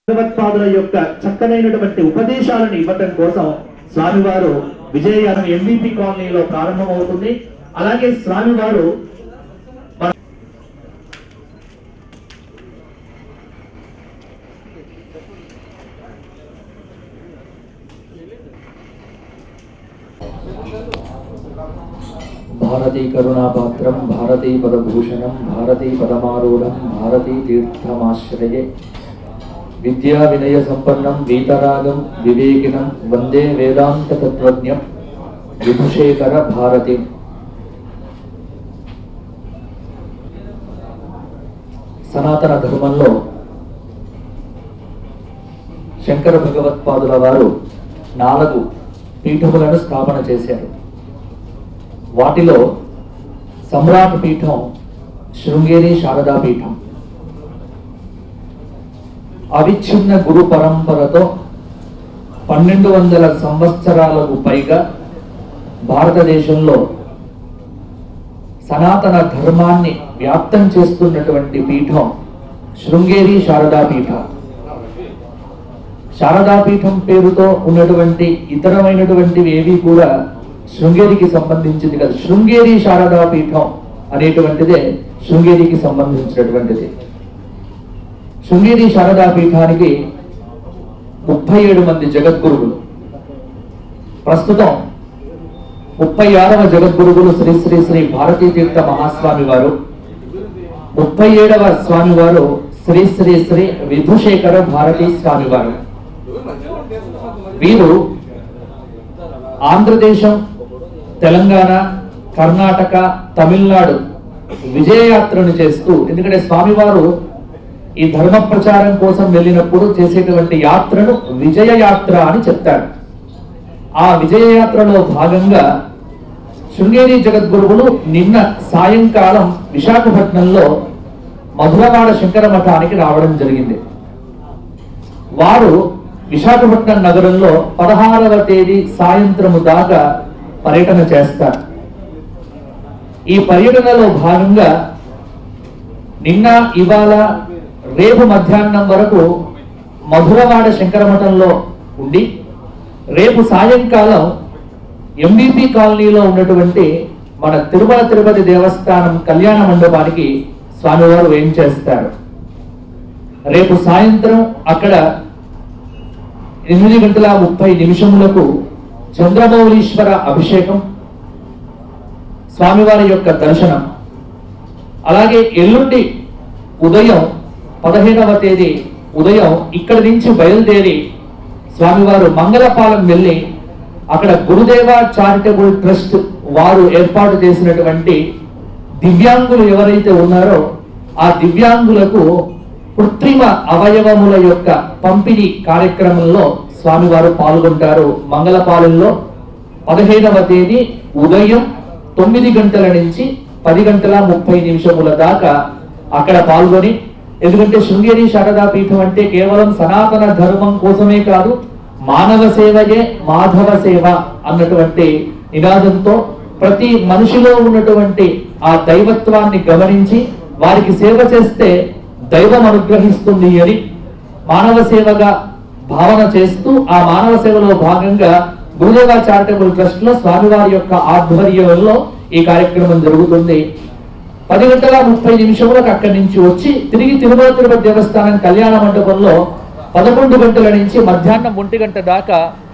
భగవత్పాదుల యొక్క చక్కనైనటువంటి ఉపదేశాలను ఇవ్వటం కోసం స్వామివారు విజయయానం ఎంబీపీ కాలనీలో ప్రారంభమవుతుంది అలాగే స్వామివారు మన భారతీ కరుణాపాత్రం భారతీ పదభూషణం భారతీ పదమారూఢం భారతీ తీర్థమాశ్రయే విద్యా వినయ సంపన్నం వీతరాగం వివేకినం వందే వేదాంత తత్వజ్ఞం విభుషేకర భారతి సనాతన ధర్మంలో శంకర భగవత్పాదుల వారు నాలుగు పీఠములను స్థాపన చేశారు వాటిలో సమ్రాట్ పీఠం శృంగేరి శారదా పీఠం అవిచ్ఛిన్న గురు పరంపరతో పన్నెండు వందల సంవత్సరాలకు పైగా భారతదేశంలో సనాతన ధర్మాన్ని వ్యాప్తం చేస్తున్నటువంటి పీఠం శృంగేరి శారదా పీఠం శారదాపీఠం పేరుతో ఉన్నటువంటి ఇతరమైనటువంటివి ఏవి కూడా శృంగేరికి సంబంధించింది కాదు శృంగేరి శారదాపీఠం అనేటువంటిదే శృంగేరికి సంబంధించినటువంటిది శృంగేరి శారదాపీఠానికి ముప్పై ఏడు మంది జగద్గురువులు ప్రస్తుతం ముప్పై ఆరవ జగద్గురువులు శ్రీ శ్రీ శ్రీ భారతీ తీర్థ మహాస్వామి వారు ముప్పై ఏడవ స్వామి వారు శ్రీ శ్రీ శ్రీ విధుశేఖర భారతీ స్వామి వారు వీరు ఆంధ్రదేశం తెలంగాణ కర్ణాటక తమిళనాడు విజయయాత్రను చేస్తూ ఎందుకంటే స్వామివారు ఈ ధర్మ ప్రచారం కోసం వెళ్ళినప్పుడు చేసేటువంటి యాత్రను విజయ యాత్ర అని చెప్తాడు ఆ విజయ యాత్రలో భాగంగా శృంగేరి జగద్గురువులు నిన్న సాయంకాలం విశాఖపట్నంలో మధురవాడ శంకర మఠానికి రావడం జరిగింది వారు విశాఖపట్నం నగరంలో పదహారవ తేదీ సాయంత్రము దాకా పర్యటన చేస్తారు ఈ పర్యటనలో భాగంగా నిన్న ఇవాళ రేపు మధ్యాహ్నం వరకు మధురవాడ శంకర మఠంలో ఉండి రేపు సాయంకాలం ఎంబీపీ కాలనీలో ఉన్నటువంటి మన తిరుమల తిరుపతి దేవస్థానం కళ్యాణ మండపానికి స్వామివారు ఏం చేస్తారు రేపు సాయంత్రం అక్కడ ఎనిమిది గంటల ముప్పై నిమిషములకు చంద్రమౌళీశ్వర అభిషేకం స్వామివారి యొక్క దర్శనం అలాగే ఎల్లుండి ఉదయం పదహైదవ తేదీ ఉదయం ఇక్కడి నుంచి బయలుదేరి స్వామివారు మంగళపాలెం వెళ్ళి అక్కడ గురుదేవ చారిటబుల్ ట్రస్ట్ వారు ఏర్పాటు చేసినటువంటి దివ్యాంగులు ఎవరైతే ఉన్నారో ఆ దివ్యాంగులకు కృత్రిమ అవయవముల యొక్క పంపిణీ కార్యక్రమంలో స్వామివారు పాల్గొంటారు మంగళపాలెంలో పదిహేనవ తేదీ ఉదయం తొమ్మిది గంటల నుంచి పది గంటల ముప్పై నిమిషముల దాకా అక్కడ పాల్గొని ఎందుకంటే శృంగేరి శారదా పీఠం అంటే కేవలం సనాతన ధర్మం కోసమే కాదు మానవ సేవయే మాధవ సేవ అన్నటువంటి నినాదంతో ప్రతి మనిషిలో ఉన్నటువంటి ఆ దైవత్వాన్ని గమనించి వారికి సేవ చేస్తే దైవం అనుగ్రహిస్తుంది అని మానవ సేవగా భావన చేస్తూ ఆ మానవ సేవలో భాగంగా గురుదేవ చారిటబుల్ ట్రస్ట్ లో స్వామివారి యొక్క ఆధ్వర్యంలో ఈ కార్యక్రమం జరుగుతుంది పది గంటల ముప్పై నిమిషములకు అక్కడి నుంచి వచ్చి తిరిగి తిరుమల తిరుపతి దేవస్థానం కళ్యాణ మండపంలో పదకొండు గంటల నుంచి మధ్యాహ్నం ఒంటి గంట దాకా